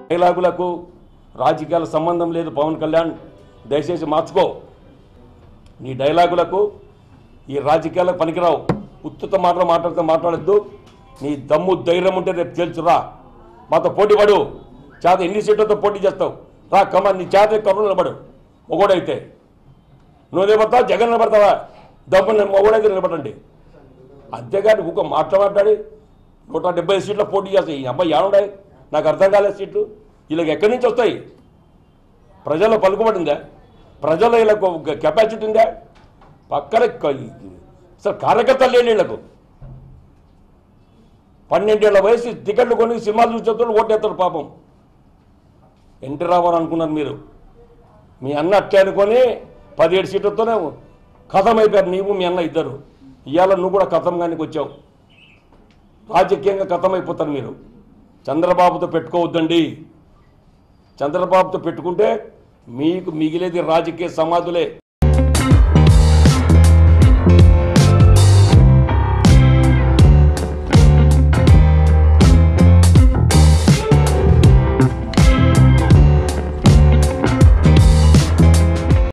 డైలాగులకు రాజకీయాల సంబంధం లేదు పవన్ కళ్యాణ్ దయచేసి మార్చుకో నీ డైలాగులకు ఈ రాజకీయాలకు పనికిరావు ఉత్తుత మాటలు మాట్లాడితే మాట్లాడద్దు నీ దమ్ము ధైర్యం ఉంటే రేపు తేల్చురా మాతో పోటీ పడు చేత ఎన్ని సీట్లతో పోటీ చేస్తావు రా కమ నీ చేత కబుర్లు నిలబడు మొగోడైతే నువ్వు నిలబడతావా జగన్ నిలబడతావా దమ్ము మొగోడైతే నిలబడండి అంతేగాని ఊక మాట్లాడి నూట డెబ్బై సీట్ల పోటీ చేస్తాయి ఈ అబ్బాయి ఏడున్నాయి నాకు అర్థం కాలేదు సీట్లు వీళ్ళకి ఎక్కడి నుంచి వస్తాయి ప్రజల్లో పలుకుబడి ఉందా ప్రజల్లో వీళ్ళకు కెపాసిటీ ఉందా పక్కన క- అసలు కార్యకర్తలు లేని వీళ్ళకు పన్నెండేళ్ల వయసు టికెట్లు కొని సినిమాలు చూసేవాళ్ళు ఓటేస్తారు పాపం ఎన్టీ రామారావు అనుకున్నారు మీరు మీ అన్న అట్లే అనుకొని పదిహేడు సీట్లతోనే కథం అయిపోయారు నీవు మీ అన్న ఇద్దరు ఇవాళ నువ్వు కూడా కథం కానీ వచ్చావు రాజకీయంగా కథం అయిపోతారు మీరు చంద్రబాబుతో పెట్టుకోవద్దండి చంద్రబాబుతో పెట్టుకుంటే మీకు మిగిలేది రాజకీయ సమాధులే